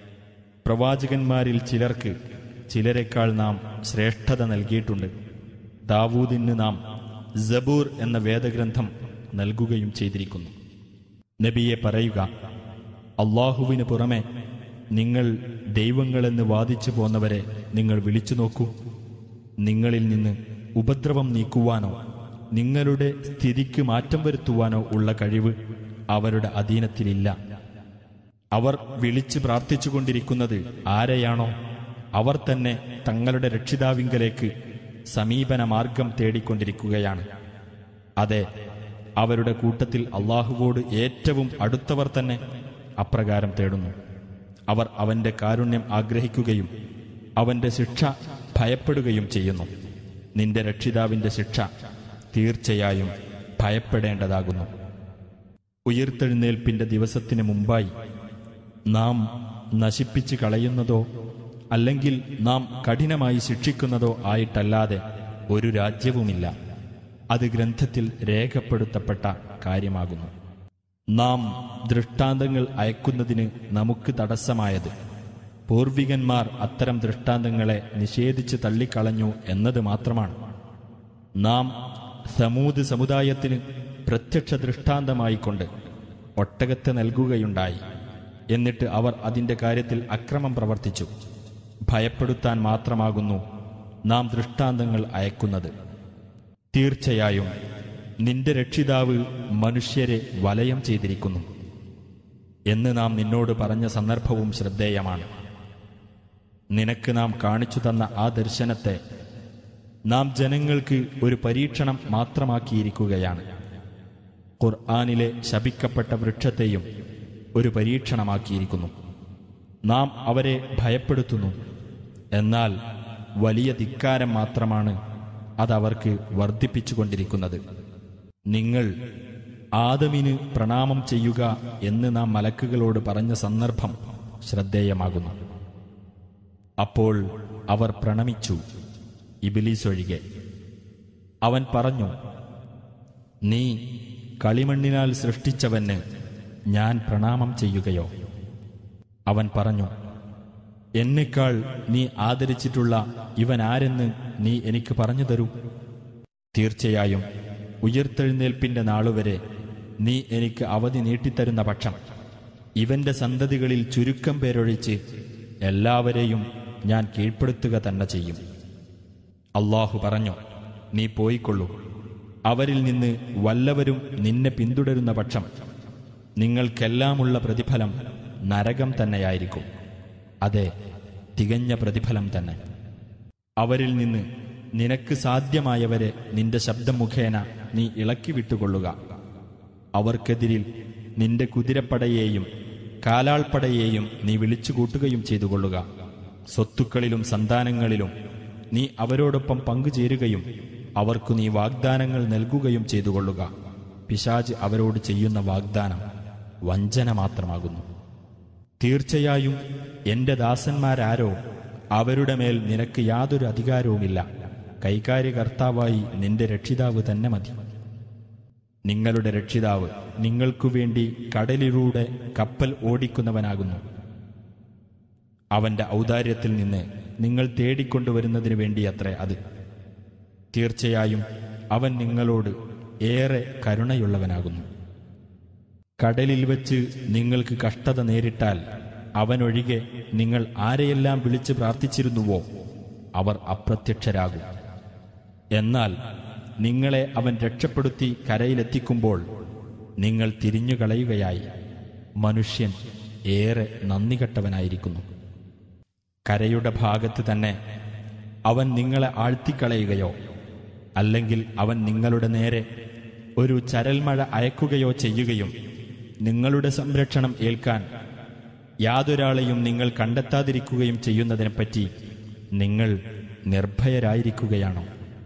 പ്രവാചകന്മാരിൽ ചിലർക്ക് ചിലരെക്കാൾ നാം ശ്രേഷ്ഠത നൽകിയിട്ടുണ്ട് ദാവൂദിന് നാം ജബൂർ എന്ന വേദഗ്രന്ഥം നൽകുകയും ചെയ്തിരിക്കുന്നു നബിയെ പറയുക അള്ളാഹുവിന് പുറമെ നിങ്ങൾ ദൈവങ്ങളെന്ന് വാദിച്ചു പോന്നവരെ നിങ്ങൾ വിളിച്ചു നോക്കൂ നിങ്ങളിൽ നിന്ന് ഉപദ്രവം നീക്കുവാനോ നിങ്ങളുടെ സ്ഥിതിക്ക് മാറ്റം വരുത്തുവാനോ ഉള്ള കഴിവ് അവരുടെ അധീനത്തിലില്ല അവർ വിളിച്ച് പ്രാർത്ഥിച്ചുകൊണ്ടിരിക്കുന്നത് ആരെയാണോ അവർ തന്നെ തങ്ങളുടെ രക്ഷിതാവിങ്കലേക്ക് സമീപന മാർഗം തേടിക്കൊണ്ടിരിക്കുകയാണ് അതെ അവരുടെ കൂട്ടത്തിൽ അള്ളാഹുവോട് ഏറ്റവും അടുത്തവർ തന്നെ അപ്രകാരം തേടുന്നു അവർ അവന്റെ കാരുണ്യം ആഗ്രഹിക്കുകയും അവന്റെ ശിക്ഷ ഭയപ്പെടുകയും ചെയ്യുന്നു നിന്റെ രക്ഷിതാവിന്റെ ശിക്ഷ തീർച്ചയായും ഭയപ്പെടേണ്ടതാകുന്നു ഉയർത്തെഴുന്നേൽപ്പിന്റെ ദിവസത്തിന് മുമ്പായി നാം നശിപ്പിച്ച് കളയുന്നതോ അല്ലെങ്കിൽ നാം കഠിനമായി ശിക്ഷിക്കുന്നതോ ആയിട്ടല്ലാതെ ഒരു രാജ്യവുമില്ല അത് ഗ്രന്ഥത്തിൽ രേഖപ്പെടുത്തപ്പെട്ട കാര്യമാകുന്നു നാം ദൃഷ്ടാന്തങ്ങൾ അയക്കുന്നതിന് നമുക്ക് തടസ്സമായത് പൂർവികന്മാർ അത്തരം ദൃഷ്ടാന്തങ്ങളെ നിഷേധിച്ച് തള്ളിക്കളഞ്ഞു എന്നത് മാത്രമാണ് നാം സമൂത് സമുദായത്തിന് പ്രത്യക്ഷ ദൃഷ്ടാന്തമായിക്കൊണ്ട് ഒട്ടകത്തെ നൽകുകയുണ്ടായി എന്നിട്ട് അവർ അതിന്റെ കാര്യത്തിൽ അക്രമം പ്രവർത്തിച്ചു ഭയപ്പെടുത്താൻ മാത്രമാകുന്നു നാം ദൃഷ്ടാന്തങ്ങൾ അയക്കുന്നത് തീർച്ചയായും നിന്റെ രക്ഷിതാവ് മനുഷ്യരെ വലയം ചെയ്തിരിക്കുന്നു എന്ന് നാം നിന്നോട് പറഞ്ഞ സന്ദർഭവും ശ്രദ്ധേയമാണ് നിനക്ക് നാം കാണിച്ചു തന്ന ആ ദർശനത്തെ നാം ജനങ്ങൾക്ക് ഒരു പരീക്ഷണം മാത്രമാക്കിയിരിക്കുകയാണ് ഖുർആാനിലെ ശപിക്കപ്പെട്ട വൃക്ഷത്തെയും ഒരു പരീക്ഷണമാക്കിയിരിക്കുന്നു നാം അവരെ ഭയപ്പെടുത്തുന്നു എന്നാൽ വലിയ ധിക്കാരം മാത്രമാണ് അതവർക്ക് വർദ്ധിപ്പിച്ചുകൊണ്ടിരിക്കുന്നത് നിങ്ങൾ ആദമിന് പ്രണാമം ചെയ്യുക എന്ന് നാം മലക്കുകളോട് പറഞ്ഞ സന്ദർഭം ശ്രദ്ധേയമാകുന്നു അപ്പോൾ അവർ പ്രണമിച്ചു ഇബിലീസ് ഒഴികെ അവൻ പറഞ്ഞു നീ കളിമണ്ണിനാൽ സൃഷ്ടിച്ചവന് ഞാൻ പ്രണാമം ചെയ്യുകയോ അവൻ പറഞ്ഞു എന്നെക്കാൾ നീ ആദരിച്ചിട്ടുള്ള ഇവൻ ആരെന്ന് നീ എനിക്ക് പറഞ്ഞു തരൂ തീർച്ചയായും ഉയർത്തെഴുന്നേൽപ്പിന്റെ നാളുവരെ നീ എനിക്ക് അവധി നീട്ടിത്തരുന്ന പക്ഷം ഇവന്റെ സന്തതികളിൽ ചുരുക്കം പേരൊഴിച്ച് എല്ലാവരെയും ഞാൻ കീഴ്പ്പെടുത്തുക തന്നെ ചെയ്യും അള്ളാഹു പറഞ്ഞു നീ പോയിക്കൊള്ളൂ അവരിൽ നിന്ന് വല്ലവരും നിന്നെ പിന്തുടരുന്ന പക്ഷം നിങ്ങൾക്കെല്ലാമുള്ള പ്രതിഫലം നരകം തന്നെയായിരിക്കും അതെ തികഞ്ഞ പ്രതിഫലം തന്നെ അവരിൽ നിന്ന് നിനക്ക് സാധ്യമായവരെ നിന്റെ ശബ്ദം മുഖേന നീ ഇളക്കി വിട്ടുകൊള്ളുക അവർക്കെതിരിൽ നിന്റെ കുതിരപ്പടയെയും കാലാൾപ്പടയെയും നീ വിളിച്ചുകൂട്ടുകയും ചെയ്തുകൊള്ളുക സ്വത്തുക്കളിലും സന്താനങ്ങളിലും നീ അവരോടൊപ്പം പങ്കുചേരുകയും അവർക്കു നീ വാഗ്ദാനങ്ങൾ നൽകുകയും ചെയ്തുകൊള്ളുക പിശാജ് അവരോട് ചെയ്യുന്ന വാഗ്ദാനം വഞ്ചന മാത്രമാകുന്നു തീർച്ചയായും എന്റെ ദാസന്മാരാരോ അവരുടെ മേൽ നിനക്ക് യാതൊരു അധികാരവുമില്ല കൈകാര്യകർത്താവായി നിന്റെ രക്ഷിതാവ് തന്നെ മതി നിങ്ങളുടെ രക്ഷിതാവ് നിങ്ങൾക്കു വേണ്ടി കടലിലൂടെ കപ്പൽ ഓടിക്കുന്നവനാകുന്നു അവന്റെ ഔദാര്യത്തിൽ നിന്ന് നിങ്ങൾ തേടിക്കൊണ്ടുവരുന്നതിന് വേണ്ടിയത്രേ അത് തീർച്ചയായും അവൻ നിങ്ങളോട് ഏറെ കരുണയുള്ളവനാകുന്നു കടലിൽ വച്ച് നിങ്ങൾക്ക് കഷ്ടത നേരിട്ടാൽ അവനൊഴികെ നിങ്ങൾ ആരെയെല്ലാം വിളിച്ച് പ്രാർത്ഥിച്ചിരുന്നുവോ അവർ അപ്രത്യക്ഷരാകും എന്നാൽ നിങ്ങളെ അവൻ രക്ഷപ്പെടുത്തി കരയിലെത്തിക്കുമ്പോൾ നിങ്ങൾ തിരിഞ്ഞുകളയുകയായി മനുഷ്യൻ ഏറെ നന്ദികെട്ടവനായിരിക്കുന്നു കരയുടെ ഭാഗത്ത് തന്നെ അവൻ നിങ്ങളെ ആഴ്ത്തിക്കളയുകയോ അല്ലെങ്കിൽ അവൻ നിങ്ങളുടെ നേരെ ഒരു ചരൽമഴ അയക്കുകയോ ചെയ്യുകയും നിങ്ങളുടെ സംരക്ഷണം ഏൽക്കാൻ യാതൊരാളെയും നിങ്ങൾ കണ്ടെത്താതിരിക്കുകയും ചെയ്യുന്നതിനെപ്പറ്റി നിങ്ങൾ നിർഭയരായിരിക്കുകയാണോ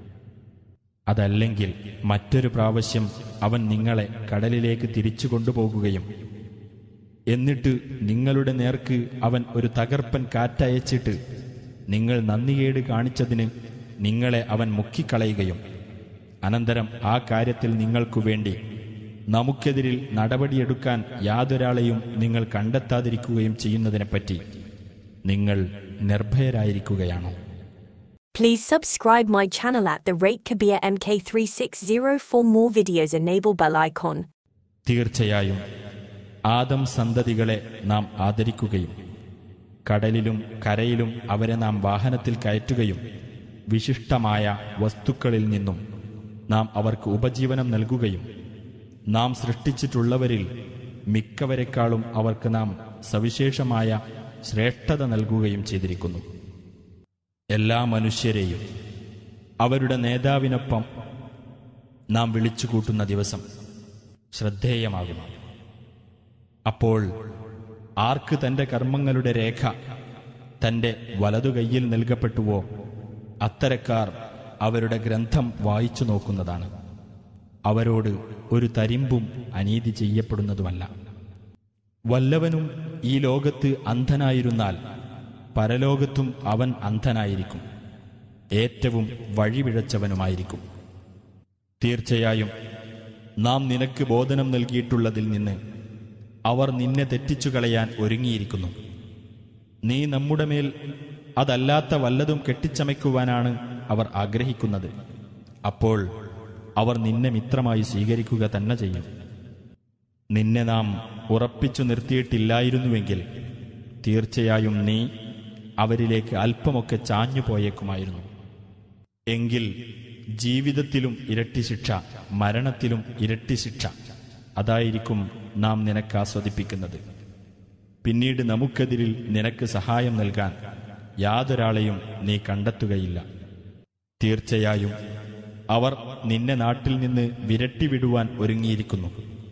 അതല്ലെങ്കിൽ മറ്റൊരു പ്രാവശ്യം അവൻ നിങ്ങളെ കടലിലേക്ക് തിരിച്ചു കൊണ്ടുപോകുകയും എന്നിട്ട് നിങ്ങളുടെ നേർക്ക് അവൻ ഒരു തകർപ്പൻ കാറ്റയച്ചിട്ട് നിങ്ങൾ നന്ദികേട് കാണിച്ചതിന് നിങ്ങളെ അവൻ മുക്കിക്കളയുകയും അനന്തരം ആ കാര്യത്തിൽ നിങ്ങൾക്കു വേണ്ടി നമുക്കെതിരിൽ നടപടിയെടുക്കാൻ യാതൊരാളെയും നിങ്ങൾ കണ്ടെത്താതിരിക്കുകയും ചെയ്യുന്നതിനെപ്പറ്റി നിങ്ങൾ നിർഭയരായിരിക്കുകയാണോ Please subscribe my channel at the rate Kabir MK360 for more videos. Enable bell icon. തീർച്ചയായും ആദം സന്തതികളെ നാം ആദരിക്കുകയും കടലിലും കരയിലും അവരെ നാം വാഹനത്തിൽ കയറ്റുകയും വിശിഷ്ടമായ വസ്തുക്കളിൽ നിന്നും നാം അവർക്ക് ഉപജീവനം നൽകുകയും നാം സൃഷ്ടിച്ചിട്ടുള്ളവരിൽ മിക്കവരെക്കാളും അവർക്ക് നാം സവിശേഷമായ ശ്രേഷ്ഠത നൽകുകയും ചെയ്തിരിക്കുന്നു എല്ലാ മനുഷ്യരെയും അവരുടെ നേതാവിനൊപ്പം നാം വിളിച്ചുകൂട്ടുന്ന ദിവസം ശ്രദ്ധേയമാകുന്നു അപ്പോൾ ആർക്ക് തന്റെ കർമ്മങ്ങളുടെ രേഖ തന്റെ വലതുകൈയിൽ നൽകപ്പെട്ടുവോ അത്തരക്കാർ അവരുടെ ഗ്രന്ഥം വായിച്ചു നോക്കുന്നതാണ് അവരോട് ഒരു തരിമ്പും അനീതി ചെയ്യപ്പെടുന്നതുമല്ല വല്ലവനും ഈ ലോകത്ത് അന്ധനായിരുന്നാൽ പരലോകത്തും അവൻ അന്ധനായിരിക്കും ഏറ്റവും വഴിപിഴച്ചവനുമായിരിക്കും തീർച്ചയായും നാം നിനക്ക് ബോധനം നൽകിയിട്ടുള്ളതിൽ നിന്ന് അവർ നിന്നെ തെറ്റിച്ചു കളയാൻ ഒരുങ്ങിയിരിക്കുന്നു നീ നമ്മുടെ മേൽ അതല്ലാത്ത വല്ലതും കെട്ടിച്ചമയ്ക്കുവാനാണ് അവർ ആഗ്രഹിക്കുന്നത് അപ്പോൾ അവർ നിന്നെ മിത്രമായി സ്വീകരിക്കുക തന്നെ ചെയ്യും നിന്നെ നാം ഉറപ്പിച്ചു നിർത്തിയിട്ടില്ലായിരുന്നുവെങ്കിൽ തീർച്ചയായും നീ അവരിലേക്ക് അല്പമൊക്കെ ചാഞ്ഞു പോയേക്കുമായിരുന്നു എങ്കിൽ ജീവിതത്തിലും ഇരട്ടി ശിക്ഷ മരണത്തിലും ഇരട്ടി ശിക്ഷ അതായിരിക്കും നാം നിനക്ക് ആസ്വദിപ്പിക്കുന്നത് പിന്നീട് നമുക്കെതിരിൽ നിനക്ക് സഹായം നൽകാൻ യാതൊരാളെയും നീ കണ്ടെത്തുകയില്ല തീർച്ചയായും അവർ നിന്നെ നാട്ടിൽ നിന്ന് വിരട്ടിവിടുവാൻ ഒരുങ്ങിയിരിക്കുന്നു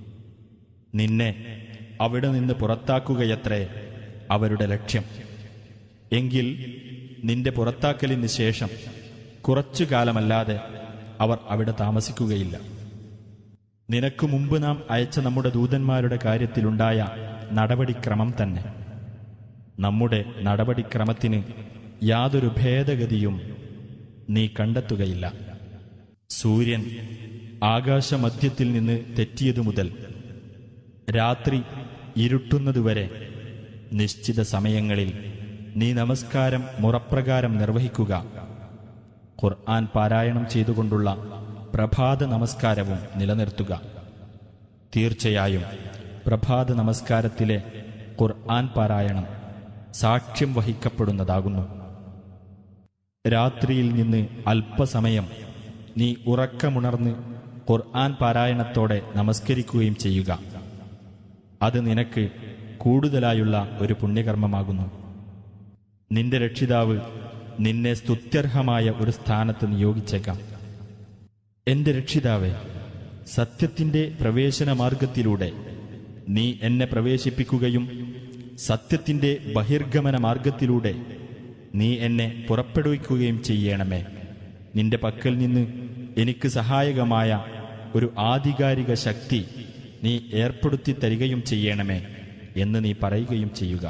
നിന്നെ അവിടെ നിന്ന് പുറത്താക്കുകയത്രേ അവരുടെ ലക്ഷ്യം എങ്കിൽ നിന്റെ പുറത്താക്കലിന് ശേഷം കുറച്ചു കാലമല്ലാതെ അവർ അവിടെ താമസിക്കുകയില്ല നിനക്കു മുമ്പ് നാം അയച്ച നമ്മുടെ ദൂതന്മാരുടെ കാര്യത്തിലുണ്ടായ നടപടിക്രമം തന്നെ നമ്മുടെ നടപടിക്രമത്തിന് യാതൊരു ഭേദഗതിയും നീ കണ്ടെത്തുകയില്ല സൂര്യൻ ആകാശമധ്യത്തിൽ നിന്ന് തെറ്റിയതു മുതൽ രാത്രി ഇരുട്ടുന്നതുവരെ നിശ്ചിത സമയങ്ങളിൽ നീ നമസ്കാരം മുറപ്രകാരം നിർവഹിക്കുക ഖുർആൻ പാരായണം ചെയ്തുകൊണ്ടുള്ള പ്രഭാത നമസ്കാരവും നിലനിർത്തുക തീർച്ചയായും പ്രഭാത നമസ്കാരത്തിലെ ഖുർആൻ പാരായണം സാക്ഷ്യം വഹിക്കപ്പെടുന്നതാകുന്നു രാത്രിയിൽ നിന്ന് അല്പസമയം നീ ഉറക്കമുണർന്ന് ഖുർആൻ പാരായണത്തോടെ നമസ്കരിക്കുകയും ചെയ്യുക അത് നിനക്ക് കൂടുതലായുള്ള ഒരു പുണ്യകർമ്മമാകുന്നു നിന്റെ രക്ഷിതാവ് നിന്നെ സ്തുത്യർഹമായ ഒരു സ്ഥാനത്ത് നിയോഗിച്ചേക്കാം എന്റെ രക്ഷിതാവേ സത്യത്തിന്റെ പ്രവേശന മാർഗത്തിലൂടെ നീ എന്നെ പ്രവേശിപ്പിക്കുകയും സത്യത്തിന്റെ ബഹിർഗമന മാർഗത്തിലൂടെ നീ എന്നെ പുറപ്പെടുവിക്കുകയും ചെയ്യണമേ നിന്റെ പക്കൽ നിന്ന് എനിക്ക് സഹായകമായ ഒരു ആധികാരിക ശക്തി നീ ഏർപ്പെടുത്തി തരികയും ചെയ്യണമേ എന്ന് നീ പറയുകയും ചെയ്യുക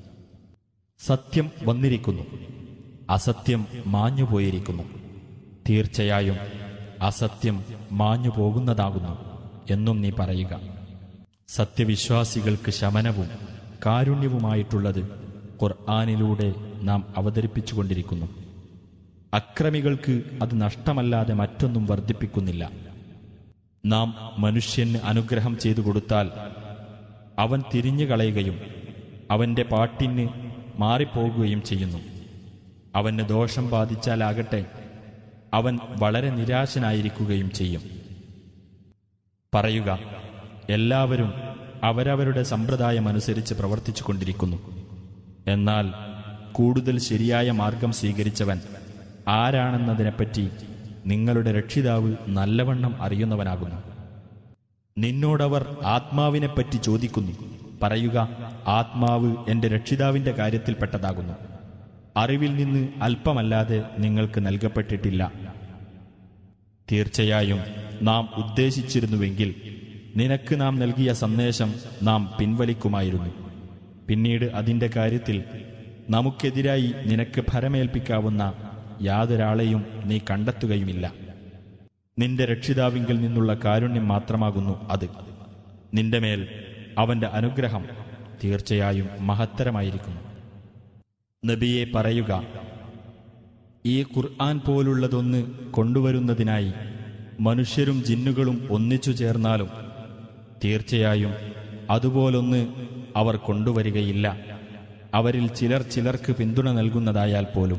സത്യം വന്നിരിക്കുന്നു അസത്യം മാഞ്ഞുപോയിരിക്കുന്നു തീർച്ചയായും അസത്യം മാഞ്ഞു പോകുന്നതാകുന്നു എന്നും നീ പറയുക സത്യവിശ്വാസികൾക്ക് ശമനവും കാരുണ്യവുമായിട്ടുള്ളത് ഖുർആാനിലൂടെ നാം അവതരിപ്പിച്ചുകൊണ്ടിരിക്കുന്നു അക്രമികൾക്ക് അത് നഷ്ടമല്ലാതെ മറ്റൊന്നും വർദ്ധിപ്പിക്കുന്നില്ല നാം മനുഷ്യന് അനുഗ്രഹം ചെയ്തു കൊടുത്താൽ അവൻ തിരിഞ്ഞു കളയുകയും അവന്റെ പാട്ടിന് മാറിപ്പോകുകയും ചെയ്യുന്നു അവന് ദോഷം ബാധിച്ചാലാകട്ടെ അവൻ വളരെ നിരാശനായിരിക്കുകയും ചെയ്യും പറയുക എല്ലാവരും അവരവരുടെ സമ്പ്രദായമനുസരിച്ച് പ്രവർത്തിച്ചു കൊണ്ടിരിക്കുന്നു എന്നാൽ കൂടുതൽ ശരിയായ മാർഗം സ്വീകരിച്ചവൻ ആരാണെന്നതിനെപ്പറ്റി നിങ്ങളുടെ രക്ഷിതാവ് നല്ലവണ്ണം അറിയുന്നവനാകുന്നു നിന്നോടവർ ആത്മാവിനെപ്പറ്റി ചോദിക്കുന്നു പറയുക ആത്മാവ് എന്റെ രക്ഷിതാവിന്റെ കാര്യത്തിൽപ്പെട്ടതാകുന്നു അറിവിൽ നിന്ന് അല്പമല്ലാതെ നിങ്ങൾക്ക് നൽകപ്പെട്ടിട്ടില്ല തീർച്ചയായും നാം ഉദ്ദേശിച്ചിരുന്നുവെങ്കിൽ നിനക്ക് നാം നൽകിയ സന്ദേശം നാം പിൻവലിക്കുമായിരുന്നു പിന്നീട് അതിന്റെ കാര്യത്തിൽ നമുക്കെതിരായി നിനക്ക് ഭരമേൽപ്പിക്കാവുന്ന യാതൊരാളെയും നീ കണ്ടെത്തുകയുമില്ല നിന്റെ രക്ഷിതാവിങ്കിൽ നിന്നുള്ള കാരുണ്യം മാത്രമാകുന്നു അത് നിന്റെ മേൽ അവന്റെ അനുഗ്രഹം തീർച്ചയായും മഹത്തരമായിരിക്കുന്നു നബിയെ പറയുക ഈ ഖുർആൻ പോലുള്ളതൊന്ന് കൊണ്ടുവരുന്നതിനായി മനുഷ്യരും ജിന്നുകളും ഒന്നിച്ചു ചേർന്നാലും തീർച്ചയായും അതുപോലൊന്ന് അവർ കൊണ്ടുവരികയില്ല അവരിൽ ചിലർ ചിലർക്ക് പിന്തുണ നൽകുന്നതായാൽ പോലും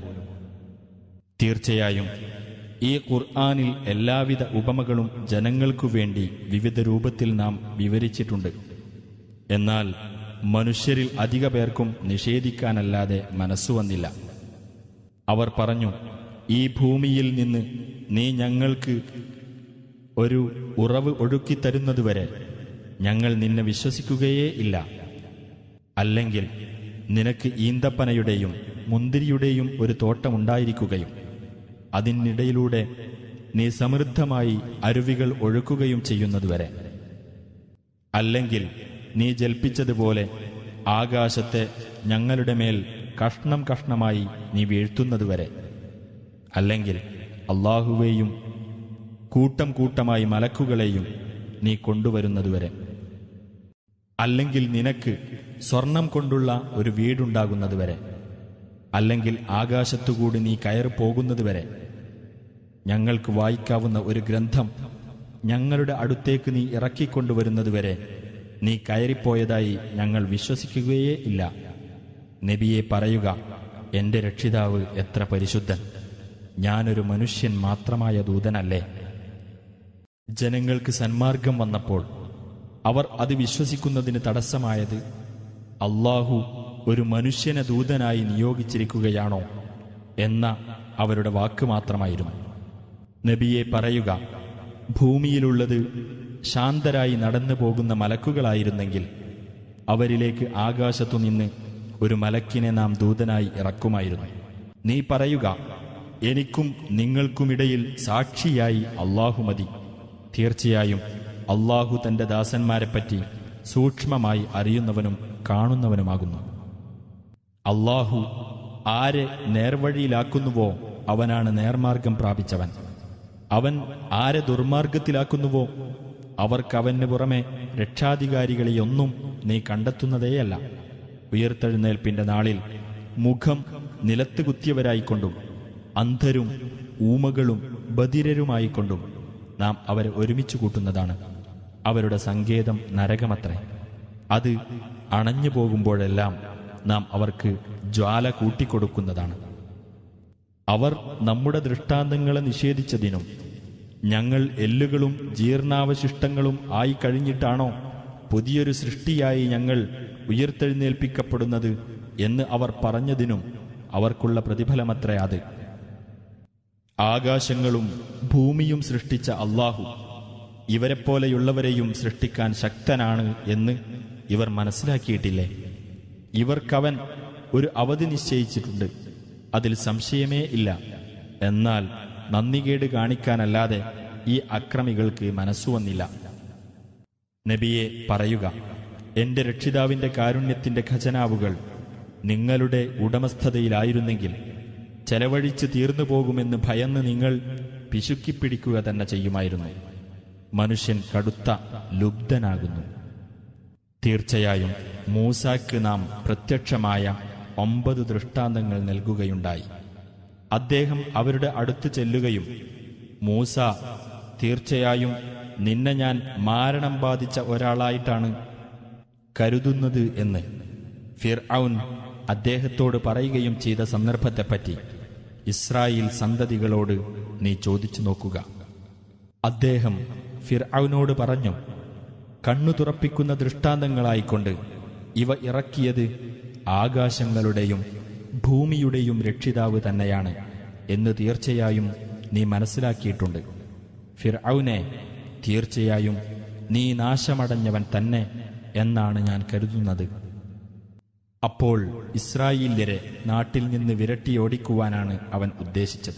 തീർച്ചയായും ഈ ഖുർആനിൽ എല്ലാവിധ ഉപമകളും ജനങ്ങൾക്കു വേണ്ടി വിവിധ രൂപത്തിൽ നാം വിവരിച്ചിട്ടുണ്ട് എന്നാൽ മനുഷ്യരിൽ അധിക പേർക്കും നിഷേധിക്കാനല്ലാതെ മനസ്സു വന്നില്ല അവർ പറഞ്ഞു ഈ ഭൂമിയിൽ നിന്ന് നീ ഞങ്ങൾക്ക് ഒരു ഉറവ് ഒഴുക്കിത്തരുന്നതുവരെ ഞങ്ങൾ നിന്നെ വിശ്വസിക്കുകയേ ഇല്ല അല്ലെങ്കിൽ നിനക്ക് ഈന്തപ്പനയുടെയും മുന്തിരിയുടെയും ഒരു തോട്ടമുണ്ടായിരിക്കുകയും അതിനിടയിലൂടെ നീ സമൃദ്ധമായി അരുവികൾ ഒഴുക്കുകയും ചെയ്യുന്നതുവരെ അല്ലെങ്കിൽ നീ ജൽപ്പിച്ചതുപോലെ ആകാശത്തെ ഞങ്ങളുടെ മേൽ കഷ്ണം കഷ്ണമായി നീ വീഴ്ത്തുന്നതുവരെ അല്ലെങ്കിൽ അള്ളാഹുവേയും കൂട്ടം കൂട്ടമായി മലക്കുകളെയും നീ കൊണ്ടുവരുന്നതുവരെ അല്ലെങ്കിൽ നിനക്ക് സ്വർണം കൊണ്ടുള്ള ഒരു വീടുണ്ടാകുന്നതുവരെ അല്ലെങ്കിൽ ആകാശത്തുകൂടി നീ കയറി പോകുന്നതുവരെ ഞങ്ങൾക്ക് വായിക്കാവുന്ന ഒരു ഗ്രന്ഥം ഞങ്ങളുടെ അടുത്തേക്ക് നീ ഇറക്കിക്കൊണ്ടുവരുന്നതുവരെ നീ കയറിപ്പോയതായി ഞങ്ങൾ വിശ്വസിക്കുകയേ ഇല്ല നബിയെ പറയുക എന്റെ രക്ഷിതാവ് എത്ര പരിശുദ്ധൻ ഞാനൊരു മനുഷ്യൻ മാത്രമായ ദൂതനല്ലേ ജനങ്ങൾക്ക് സന്മാർഗം വന്നപ്പോൾ അവർ അത് വിശ്വസിക്കുന്നതിന് തടസ്സമായത് അള്ളാഹു ഒരു മനുഷ്യനെ ദൂതനായി നിയോഗിച്ചിരിക്കുകയാണോ എന്ന അവരുടെ വാക്ക് മാത്രമായിരുന്നു നബിയെ പറയുക ഭൂമിയിലുള്ളത് ശാന്തരായി നടന്നു പോകുന്ന മലക്കുകളായിരുന്നെങ്കിൽ അവരിലേക്ക് ആകാശത്തുനിന്ന് ഒരു മലക്കിനെ നാം ദൂതനായി ഇറക്കുമായിരുന്നു നീ പറയുക എനിക്കും നിങ്ങൾക്കുമിടയിൽ സാക്ഷിയായി അള്ളാഹു മതി തീർച്ചയായും അള്ളാഹു തന്റെ ദാസന്മാരെപ്പറ്റി സൂക്ഷ്മമായി അറിയുന്നവനും കാണുന്നവനുമാകുന്നു അള്ളാഹു ആരെ നേർവഴിയിലാക്കുന്നുവോ അവനാണ് നേർമാർഗം പ്രാപിച്ചവൻ അവൻ ആരെ ദുർമാർഗത്തിലാക്കുന്നുവോ അവർക്കവന് പുറമെ രക്ഷാധികാരികളെയൊന്നും നീ കണ്ടെത്തുന്നതേയല്ല ഉയർത്തെഴുന്നേൽപ്പിന്റെ നാളിൽ മുഖം നിലത്ത് കുത്തിയവരായിക്കൊണ്ടും അന്ധരും ഊമകളും ബധിരരുമായിക്കൊണ്ടും നാം അവരെ ഒരുമിച്ച് കൂട്ടുന്നതാണ് അവരുടെ സങ്കേതം നരകമത്രേ അത് അണഞ്ഞു പോകുമ്പോഴെല്ലാം നാം അവർക്ക് ജ്വാല കൂട്ടിക്കൊടുക്കുന്നതാണ് അവർ നമ്മുടെ ദൃഷ്ടാന്തങ്ങളെ നിഷേധിച്ചതിനും ഞങ്ങൾ എല്ലുകളും ജീർണാവശിഷ്ടങ്ങളും ആയി കഴിഞ്ഞിട്ടാണോ പുതിയൊരു സൃഷ്ടിയായി ഞങ്ങൾ ഉയർത്തെഴുന്നേൽപ്പിക്കപ്പെടുന്നത് എന്ന് അവർ പറഞ്ഞതിനും അവർക്കുള്ള പ്രതിഫലമത്രേ അത് ആകാശങ്ങളും ഭൂമിയും സൃഷ്ടിച്ച അള്ളാഹു ഇവരെപ്പോലെയുള്ളവരെയും സൃഷ്ടിക്കാൻ ശക്തനാണ് എന്ന് ഇവർ മനസ്സിലാക്കിയിട്ടില്ലേ ഇവർക്കവൻ ഒരു അവധി നിശ്ചയിച്ചിട്ടുണ്ട് അതിൽ സംശയമേ ഇല്ല എന്നാൽ നന്ദികേട് കാണിക്കാനല്ലാതെ ഈ അക്രമികൾക്ക് മനസ്സു വന്നില്ല നബിയെ പറയുക എന്റെ രക്ഷിതാവിന്റെ കാരുണ്യത്തിന്റെ ഖജനാവുകൾ നിങ്ങളുടെ ഉടമസ്ഥതയിലായിരുന്നെങ്കിൽ ചെലവഴിച്ച് തീർന്നു പോകുമെന്ന് ഭയന്ന് നിങ്ങൾ പിശുക്കിപ്പിടിക്കുക തന്നെ ചെയ്യുമായിരുന്നു മനുഷ്യൻ കടുത്ത ലുബ്ധനാകുന്നു തീർച്ചയായും മൂസാക്ക് നാം പ്രത്യക്ഷമായ ഒമ്പത് ദൃഷ്ടാന്തങ്ങൾ നൽകുകയുണ്ടായി അദ്ദേഹം അവരുടെ അടുത്ത് ചെല്ലുകയും മൂസ തീർച്ചയായും നിന്നെ ഞാൻ മാരണം ബാധിച്ച ഒരാളായിട്ടാണ് കരുതുന്നത് എന്ന് ഫിർ അദ്ദേഹത്തോട് പറയുകയും ചെയ്ത സന്ദർഭത്തെപ്പറ്റി ഇസ്രായേൽ സന്തതികളോട് നീ ചോദിച്ചു നോക്കുക അദ്ദേഹം ഫിർ പറഞ്ഞു കണ്ണു തുറപ്പിക്കുന്ന ദൃഷ്ടാന്തങ്ങളായിക്കൊണ്ട് ഇവ ഇറക്കിയത് ആകാശങ്ങളുടെയും ഭൂമിയുടെയും രക്ഷിതാവ് തന്നെയാണ് എന്ന് തീർച്ചയായും നീ മനസ്സിലാക്കിയിട്ടുണ്ട് ഫിർഔനെ തീർച്ചയായും നീ നാശമടഞ്ഞവൻ തന്നെ എന്നാണ് ഞാൻ കരുതുന്നത് അപ്പോൾ ഇസ്രായേല്യരെ നാട്ടിൽ നിന്ന് വിരട്ടിയോടിക്കുവാനാണ് അവൻ ഉദ്ദേശിച്ചത്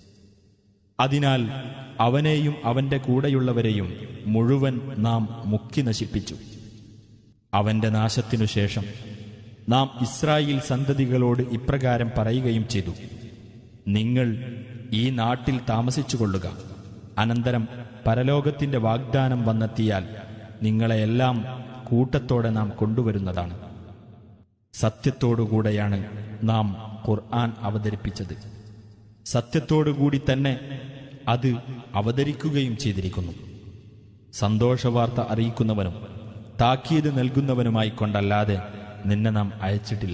അതിനാൽ അവനെയും അവന്റെ കൂടെയുള്ളവരെയും മുഴുവൻ നാം മുക്കി നശിപ്പിച്ചു അവന്റെ നാശത്തിനു ശേഷം നാം ഇസ്രായേൽ സന്തതികളോട് ഇപ്രകാരം പറയുകയും ചെയ്തു നിങ്ങൾ ഈ നാട്ടിൽ താമസിച്ചുകൊള്ളുക അനന്തരം പരലോകത്തിന്റെ വാഗ്ദാനം വന്നെത്തിയാൽ നിങ്ങളെയെല്ലാം കൂട്ടത്തോടെ നാം കൊണ്ടുവരുന്നതാണ് സത്യത്തോടുകൂടെയാണ് നാം ഖുർആൻ അവതരിപ്പിച്ചത് സത്യത്തോടുകൂടി തന്നെ അത് അവതരിക്കുകയും ചെയ്തിരിക്കുന്നു സന്തോഷവാർത്ത അറിയിക്കുന്നവനും താക്കീത് നൽകുന്നവനുമായി കൊണ്ടല്ലാതെ നിന്നെ നാം അയച്ചിട്ടില്ല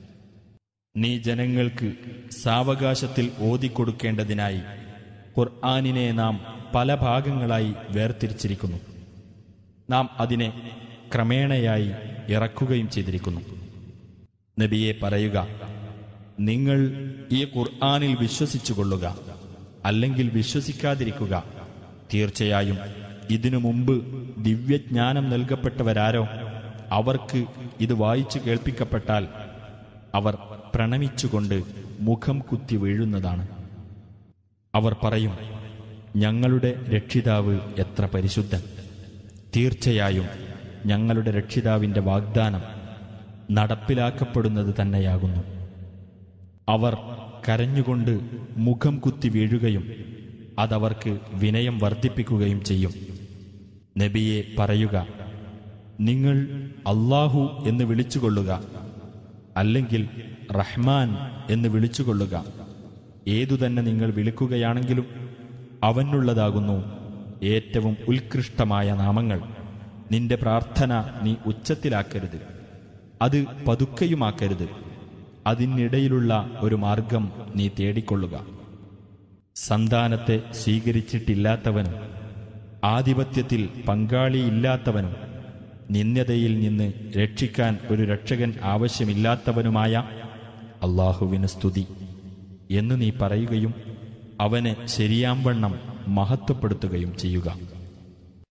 നീ ജനങ്ങൾക്ക് സാവകാശത്തിൽ ഓതിക്കൊടുക്കേണ്ടതിനായി ഖുർആാനിനെ നാം പല ഭാഗങ്ങളായി വേർതിരിച്ചിരിക്കുന്നു നാം അതിനെ ക്രമേണയായി ഇറക്കുകയും ചെയ്തിരിക്കുന്നു നബിയെ പറയുക നിങ്ങൾ ഈ ഖുർആാനിൽ വിശ്വസിച്ചുകൊള്ളുക അല്ലെങ്കിൽ വിശ്വസിക്കാതിരിക്കുക തീർച്ചയായും ഇതിനു മുമ്പ് ദിവ്യജ്ഞാനം നൽകപ്പെട്ടവരാരോ അവർക്ക് ഇത് വായിച്ചു കേൾപ്പിക്കപ്പെട്ടാൽ അവർ പ്രണമിച്ചുകൊണ്ട് മുഖം കുത്തി വീഴുന്നതാണ് അവർ പറയും ഞങ്ങളുടെ രക്ഷിതാവ് എത്ര പരിശുദ്ധൻ തീർച്ചയായും ഞങ്ങളുടെ രക്ഷിതാവിന്റെ വാഗ്ദാനം നടപ്പിലാക്കപ്പെടുന്നത് തന്നെയാകുന്നു അവർ കരഞ്ഞുകൊണ്ട് മുഖം കുത്തി വീഴുകയും അതവർക്ക് വിനയം വർദ്ധിപ്പിക്കുകയും ചെയ്യും നബിയെ പറയുക നിങ്ങൾ അള്ളാഹു എന്ന് വിളിച്ചുകൊള്ളുക അല്ലെങ്കിൽ റഹ്മാൻ എന്ന് വിളിച്ചുകൊള്ളുക ഏതുതന്നെ നിങ്ങൾ വിളിക്കുകയാണെങ്കിലും അവനുള്ളതാകുന്നു ഏറ്റവും ഉത്കൃഷ്ടമായ നാമങ്ങൾ നിന്റെ പ്രാർത്ഥന നീ ഉച്ചത്തിലാക്കരുത് അത് പതുക്കയുമാക്കരുത് അതിനിടയിലുള്ള ഒരു മാർഗം നീ തേടിക്കൊള്ളുക സന്താനത്തെ സ്വീകരിച്ചിട്ടില്ലാത്തവനും ആധിപത്യത്തിൽ പങ്കാളിയില്ലാത്തവനും നിന്ദ്യതയിൽ നിന്ന് രക്ഷിക്കാൻ ഒരു രക്ഷകൻ ആവശ്യമില്ലാത്തവനുമായ അള്ളാഹുവിന് സ്തുതി എന്ന് നീ പറയുകയും അവനെ ശരിയാംവണ്ണം മഹത്വപ്പെടുത്തുകയും ചെയ്യുക